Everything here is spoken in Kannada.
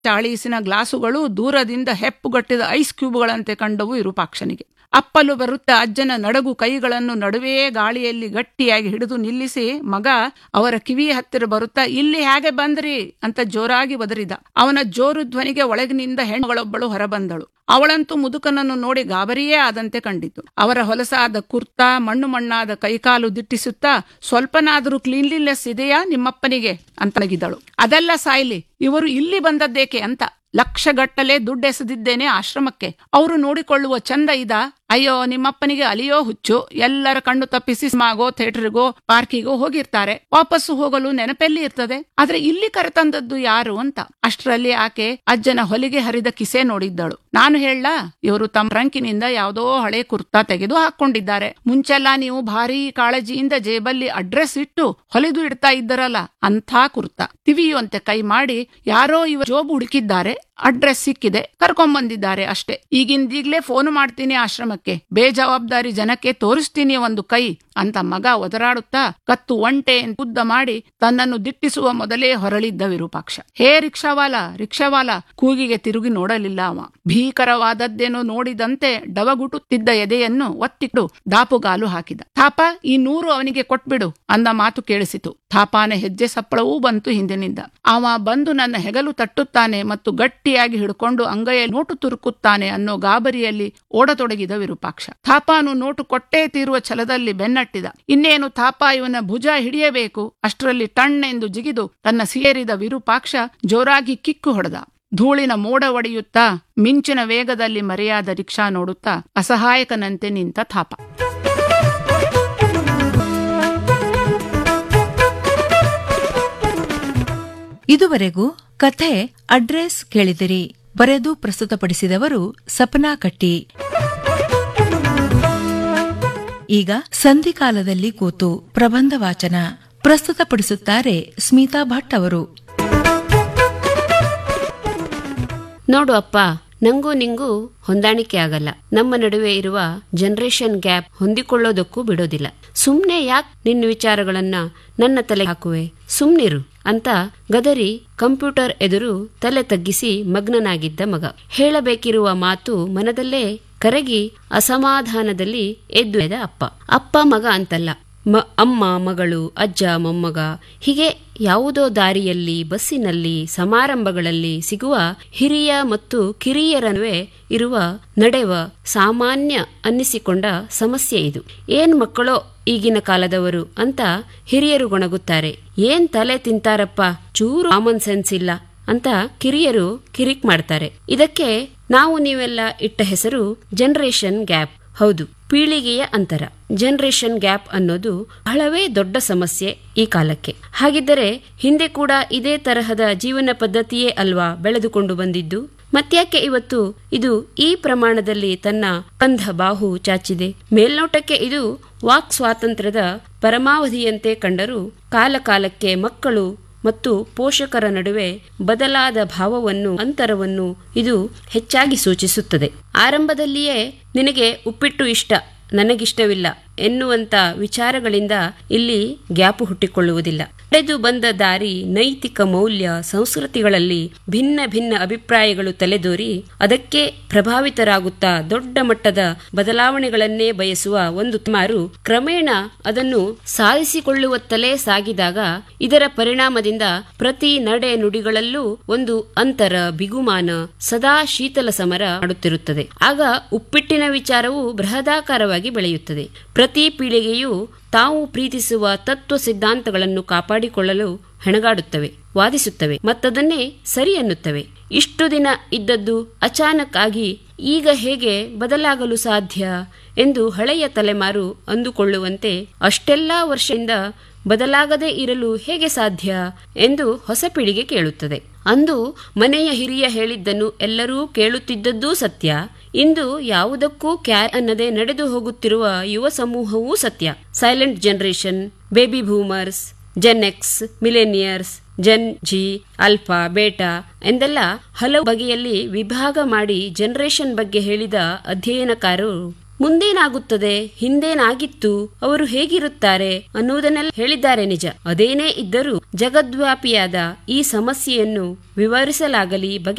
ಚಾಳೀಸಿನ ಗ್ಲಾಸುಗಳು ದೂರದಿಂದ ಹೆಪ್ಪುಗಟ್ಟಿದ ಐಸ್ ಕ್ಯೂಬ್ಗಳಂತೆ ಕಂಡವು ವಿರೂಪಾಕ್ಷನಿಗೆ ಅಪ್ಪಲು ಬರುತ್ತಾ ಅಜ್ಜನ ನಡಗು ಕೈಗಳನ್ನು ನಡುವೆಯೇ ಗಾಳಿಯಲ್ಲಿ ಗಟ್ಟಿಯಾಗಿ ಹಿಡಿದು ನಿಲ್ಲಿಸಿ ಮಗ ಅವರ ಕಿವಿ ಹತ್ತಿರ ಬರುತ್ತಾ ಇಲ್ಲಿ ಹೇಗೆ ಬಂದ್ರಿ ಅಂತ ಜೋರಾಗಿ ಒದರಿದ ಅವನ ಜೋರು ಧ್ವನಿಗೆ ಒಳಗಿನಿಂದ ಹೆಣ್ಣುಗಳೊಬ್ಬಳು ಹೊರಬಂದಳು ಅವಳಂತೂ ಮುದುಕನನ್ನು ನೋಡಿ ಗಾಬರಿಯೇ ಆದಂತೆ ಕಂಡಿತು ಅವರ ಹೊಲಸಾದ ಕುರ್ತಾ ಮಣ್ಣು ಮಣ್ಣಾದ ಕೈಕಾಲು ದಿಟ್ಟಿಸುತ್ತಾ ಸ್ವಲ್ಪನಾದರೂ ಕ್ಲೀನ್ಲಿನೆಸ್ ಇದೆಯಾ ನಿಮ್ಮಪ್ಪನಿಗೆ ಅಂತನಗಿದಳು ಅದೆಲ್ಲ ಸಾಯ್ಲಿ ಇವರು ಇಲ್ಲಿ ಬಂದದ್ದೇಕೆ ಅಂತ ಲಕ್ಷಗಟ್ಟಲೆ ದುಡ್ಡೆಸೆದಿದ್ದೇನೆ ಆಶ್ರಮಕ್ಕೆ ಅವರು ನೋಡಿಕೊಳ್ಳುವ ಚಂದ ಇದ ಅಯ್ಯೋ ನಿಮ್ಮಪ್ಪನಿಗೆ ಅಲಿಯೋ ಹುಚ್ಚು ಎಲ್ಲರ ಕಣ್ಣು ತಪ್ಪಿಸಿ ಸಿನಿಮಾಗೋ ಥಿಯೇಟರ್ಗೋ ಪಾರ್ಕಿಗೋ ಹೋಗಿರ್ತಾರೆ ವಾಪಸ್ಸು ಹೋಗಲು ನೆನಪೆಲ್ಲಿ ಇರ್ತದೆ ಆದ್ರೆ ಇಲ್ಲಿ ಕರೆತಂದದ್ದು ಯಾರು ಅಂತ ಅಷ್ಟರಲ್ಲಿ ಆಕೆ ಅಜ್ಜನ ಹೊಲಿಗೆ ಹರಿದ ಕಿಸೆ ನೋಡಿದ್ದಳು ನಾನು ಹೇಳ ಇವರು ತಮ್ಮ ರಂಕಿನಿಂದ ಯಾವುದೋ ಹಳೆ ಕುರ್ತಾ ತೆಗೆದು ಹಾಕೊಂಡಿದ್ದಾರೆ ಮುಂಚೆಲ್ಲ ನೀವು ಭಾರಿ ಕಾಳಜಿಯಿಂದ ಜೇಬಲ್ಲಿ ಅಡ್ರೆಸ್ ಇಟ್ಟು ಹೊಲಿದು ಇಡ್ತಾ ಇದ್ದರಲ್ಲ ಅಂಥ ಕುರ್ತಾ ತಿವಿಯುವಂತೆ ಕೈ ಮಾಡಿ ಯಾರೋ ಇವ ಜೋಬು ಹುಡುಕಿದ್ದಾರೆ ಅಡ್ರೆಸ್ ಸಿಕ್ಕಿದೆ ಕರ್ಕೊಂಬಂದಿದ್ದಾರೆ ಅಷ್ಟೇ ಈಗಿಂದೀಗ್ಲೇ ಫೋನ್ ಮಾಡ್ತೀನಿ ಆಶ್ರಮಕ್ಕೆ ಬೇಜವಾಬ್ದಾರಿ ಜನಕ್ಕೆ ತೋರಿಸ್ತೀನಿ ಒಂದು ಕೈ ಅಂತ ಮಗ ಒದರಾಡುತ್ತಾ ಕತ್ತು ಒಂಟೆ ಉದ್ದ ಮಾಡಿ ತನ್ನನ್ನು ದಿಟ್ಟಿಸುವ ಮೊದಲೇ ಹೊರಳಿದ್ದ ವಿರೂಪಾಕ್ಷ ಹೇ ರಿಕ್ಷಾವಾಲ ರಿಕ್ಷಾವಾಲ ಕೂಗಿಗೆ ತಿರುಗಿ ನೋಡಲಿಲ್ಲ ಅವ ಭೀಕರವಾದದ್ದೇನೋ ನೋಡಿದಂತೆ ಡವಗುಟುತ್ತಿದ್ದ ಎದೆಯನ್ನು ಒತ್ತಿಟ್ಟು ದಾಪುಗಾಲು ಹಾಕಿದ ಥಾಪ ಈ ನೂರು ಅವನಿಗೆ ಕೊಟ್ಬಿಡು ಅಂದ ಮಾತು ಕೇಳಿಸಿತು ಥಾಪಾನ ಹೆಜ್ಜೆ ಸಪ್ಪಳವೂ ಬಂತು ಹಿಂದಿನಿಂದ ಅವ ಬಂದು ನನ್ನ ಹೆಗಲು ತಟ್ಟುತ್ತಾನೆ ಮತ್ತು ಗಟ್ಟಿಯಾಗಿ ಹಿಡ್ಕೊಂಡು ಅಂಗೈಯ ನೋಟು ತುರುಕುತ್ತಾನೆ ಅನ್ನೋ ಗಾಬರಿಯಲ್ಲಿ ಓಡತೊಡಗಿದ ವಿರೂಪಾಕ್ಷ ಥಾಪಾನು ನೋಟು ಕೊಟ್ಟೇ ತೀರುವ ಛಲದಲ್ಲಿ ಬೆನ್ನಟ್ಟಿದ ಇನ್ನೇನು ಥಾಪ ಇವನ ಭುಜ ಹಿಡಿಯಬೇಕು ಅಷ್ಟರಲ್ಲಿ ಟಣ್ಣೆಂದು ಜಿಗಿದು ತನ್ನ ಸೇರಿದ ವಿರೂಪಾಕ್ಷ ಜೋರಾಗಿ ಕಿಕ್ಕು ಹೊಡೆದ ಧೂಳಿನ ಮೋಡ ಒಡೆಯುತ್ತಾ ಮಿಂಚಿನ ವೇಗದಲ್ಲಿ ಮರೆಯಾದ ರಿಕ್ಷಾ ನೋಡುತ್ತಾ ಅಸಹಾಯಕನಂತೆ ನಿಂತ ಥಾಪ ಇದುವರೆಗೂ ಕಥೆ ಅಡ್ರೆಸ್ ಕೇಳಿದಿರಿ ಬರೆದು ಪ್ರಸ್ತುತಪಡಿಸಿದವರು ಸಪನಾ ಕಟ್ಟಿ ಈಗ ಸಂಧಿಕಾಲದಲ್ಲಿ ಕೂತು ಪ್ರಬಂಧ ವಾಚನ ಪ್ರಸ್ತುತಪಡಿಸುತ್ತಾರೆ ಸ್ಮಿತಾ ಭಟ್ ಅವರು ನೋಡು ಅಪ್ಪ ನಂಗೂ ನಿಂಗೂ ಹೊಂದಾಣಿಕೆ ಆಗಲ್ಲ ನಮ್ಮ ನಡುವೆ ಇರುವ ಜನರೇಷನ್ ಗ್ಯಾಪ್ ಹೊಂದಿಕೊಳ್ಳೋದಕ್ಕೂ ಬಿಡೋದಿಲ್ಲ ಸುಮ್ನೆ ಯಾಕ್ ನಿನ್ನ ವಿಚಾರಗಳನ್ನ ನನ್ನ ತಲೆ ಹಾಕುವೆ ಸುಮ್ನಿರು ಅಂತ ಗದರಿ ಕಂಪ್ಯೂಟರ್ ಎದುರು ತಲೆ ತಗ್ಗಿಸಿ ಮಗ್ನನಾಗಿದ್ದ ಮಗ ಹೇಳಬೇಕಿರುವ ಮಾತು ಮನದಲ್ಲೇ ಕರಗಿ ಅಸಮಾಧಾನದಲ್ಲಿ ಎದ್ದು ಎದ ಅಪ್ಪ ಅಪ್ಪ ಮಗ ಅಂತಲ್ಲ ಮ ಅಮ್ಮ ಮಗಳು ಅಜ್ಜ ಮೊಮ್ಮಗ ಹೀಗೆ ಯಾವುದೋ ದಾರಿಯಲ್ಲಿ ಬಸ್ಸಿನಲ್ಲಿ ಸಮಾರಂಭಗಳಲ್ಲಿ ಸಿಗುವ ಹಿರಿಯ ಮತ್ತು ಕಿರಿಯರ ನಡುವೆ ಇರುವ ನಡೆವ ಸಾಮಾನ್ಯ ಅನ್ನಿಸಿಕೊಂಡ ಸಮಸ್ಯೆ ಇದು ಏನ್ ಮಕ್ಕಳೋ ಈಗಿನ ಕಾಲದವರು ಅಂತ ಹಿರಿಯರು ಗೊಣಗುತ್ತಾರೆ ಏನ್ ತಲೆ ತಿಂತಾರಪ್ಪ ಚೂರು ಕಾಮನ್ ಸೆನ್ಸ್ ಇಲ್ಲ ಅಂತ ಕಿರಿಯರು ಕಿರಿಕ್ ಮಾಡ್ತಾರೆ ಇದಕ್ಕೆ ನಾವು ನೀವೆಲ್ಲ ಇಟ್ಟ ಹೆಸರು ಜನರೇಷನ್ ಗ್ಯಾಪ್ ಹೌದು ಪೀಳಿಗೆಯ ಅಂತರ ಜನರೇಷನ್ ಗ್ಯಾಪ್ ಅನ್ನೋದು ಬಹಳವೇ ದೊಡ್ಡ ಸಮಸ್ಯೆ ಈ ಕಾಲಕ್ಕೆ ಹಾಗಿದ್ದರೆ ಹಿಂದೆ ಕೂಡ ಇದೇ ತರಹದ ಜೀವನ ಪದ್ಧತಿಯೇ ಅಲ್ವಾ ಬೆಳೆದುಕೊಂಡು ಬಂದಿದ್ದು ಮತ್ಯಾಕೆ ಇವತ್ತು ಇದು ಈ ಪ್ರಮಾಣದಲ್ಲಿ ತನ್ನ ಕಂಧ ಬಾಹು ಚಾಚಿದೆ ಮೇಲ್ನೋಟಕ್ಕೆ ಇದು ವಾಕ್ ಸ್ವಾತಂತ್ರ್ಯದ ಪರಮಾವಧಿಯಂತೆ ಕಂಡರೂ ಕಾಲಕಾಲಕ್ಕೆ ಮಕ್ಕಳು ಮತ್ತು ಪೋಷಕರ ನಡುವೆ ಬದಲಾದ ಭಾವವನ್ನು ಅಂತರವನ್ನು ಇದು ಹೆಚ್ಚಾಗಿ ಸೂಚಿಸುತ್ತದೆ ಆರಂಭದಲ್ಲಿಯೇ ನಿನಗೆ ಉಪ್ಪಿಟ್ಟು ಇಷ್ಟ ನನಗಿಷ್ಟವಿಲ್ಲ ಎನ್ನುವಂತ ವಿಚಾರಗಳಿಂದ ಇಲ್ಲಿ ಗ್ಯಾಪು ಹುಟ್ಟಿಕೊಳ್ಳುವುದಿಲ್ಲ ನಡೆದು ಬಂದ ದಾರಿ ನೈತಿಕ ಮೌಲ್ಯ ಸಂಸ್ಕೃತಿಗಳಲ್ಲಿ ಭಿನ್ನ ಭಿನ್ನ ಅಭಿಪ್ರಾಯಗಳು ತಲೆದೋರಿ ಅದಕ್ಕೆ ಪ್ರಭಾವಿತರಾಗುತ್ತಾ ದೊಡ್ಡ ಮಟ್ಟದ ಬದಲಾವಣೆಗಳನ್ನೇ ಬಯಸುವ ಒಂದು ಮಾರು ಕ್ರಮೇಣ ಅದನ್ನು ಸಾಧಿಸಿಕೊಳ್ಳುವತ್ತಲೇ ಸಾಗಿದಾಗ ಇದರ ಪರಿಣಾಮದಿಂದ ಪ್ರತಿ ನಡೆ ನುಡಿಗಳಲ್ಲೂ ಒಂದು ಅಂತರ ಬಿಗುಮಾನ ಸದಾ ಶೀತಲ ಸಮರ ಮಾಡುತ್ತಿರುತ್ತದೆ ಆಗ ಉಪ್ಪಿಟ್ಟಿನ ವಿಚಾರವು ಬೃಹದಾಕಾರವಾಗಿ ಬೆಳೆಯುತ್ತದೆ ಪ್ರತಿ ಪೀಳಿಗೆಯು ತಾವು ಪ್ರೀತಿಸುವ ತತ್ವ ಸಿದ್ಧಾಂತಗಳನ್ನು ಕಾಪಾಡಿಕೊಳ್ಳಲು ಹೆಣಗಾಡುತ್ತವೆ ವಾದಿಸುತ್ತವೆ ಮತ್ತದನ್ನೇ ಸರಿ ಅನ್ನುತ್ತವೆ ಇಷ್ಟು ದಿನ ಇದ್ದದ್ದು ಅಚಾನಕ್ ಆಗಿ ಈಗ ಹೇಗೆ ಬದಲಾಗಲು ಸಾಧ್ಯ ಎಂದು ಹಳೆಯ ತಲೆಮಾರು ಅಂದುಕೊಳ್ಳುವಂತೆ ಅಷ್ಟೆಲ್ಲಾ ವರ್ಷದಿಂದ ಬದಲಾಗದೇ ಇರಲು ಹೇಗೆ ಸಾಧ್ಯ ಎಂದು ಹೊಸ ಪೀಳಿಗೆ ಕೇಳುತ್ತದೆ ಅಂದು ಮನೆಯ ಹಿರಿಯ ಹೇಳಿದ್ದನ್ನು ಎಲ್ಲರೂ ಕೇಳುತ್ತಿದ್ದದ್ದೂ ಸತ್ಯ ಇಂದು ಯಾವುದಕ್ಕೂ ಕ್ಯಾರ್ ಅನ್ನದೆ ನಡೆದು ಹೋಗುತ್ತಿರುವ ಯುವ ಸಮೂಹವೂ ಸತ್ಯ silent generation baby boomers gen X millennials gen Z alpha beta ಎಂದೆಲ್ಲ ಹಲವು ಬಗೆಯಲ್ಲಿ ವಿಭಾಗ ಮಾಡಿ ಜನರೇಷನ್ ಬಗ್ಗೆ ಹೇಳಿದ ಅಧ್ಯಯನಕಾರರು ಮುಂದೇನಾಗುತ್ತದೆ ಹಿಂದೇನಾಗಿತ್ತು ಅವರು ಹೇಗಿರುತ್ತಾರೆ ಅನ್ನುವುದನ್ನೆಲ್ಲ ಹೇಳಿದ್ದಾರೆ ನಿಜ ಅದೇನೇ ಇದ್ದರೂ ಜಗದ್ವ್ಯಾಪಿಯಾದ ಈ ಸಮಸ್ಯೆಯನ್ನು ವಿವರಿಸಲಾಗಲಿ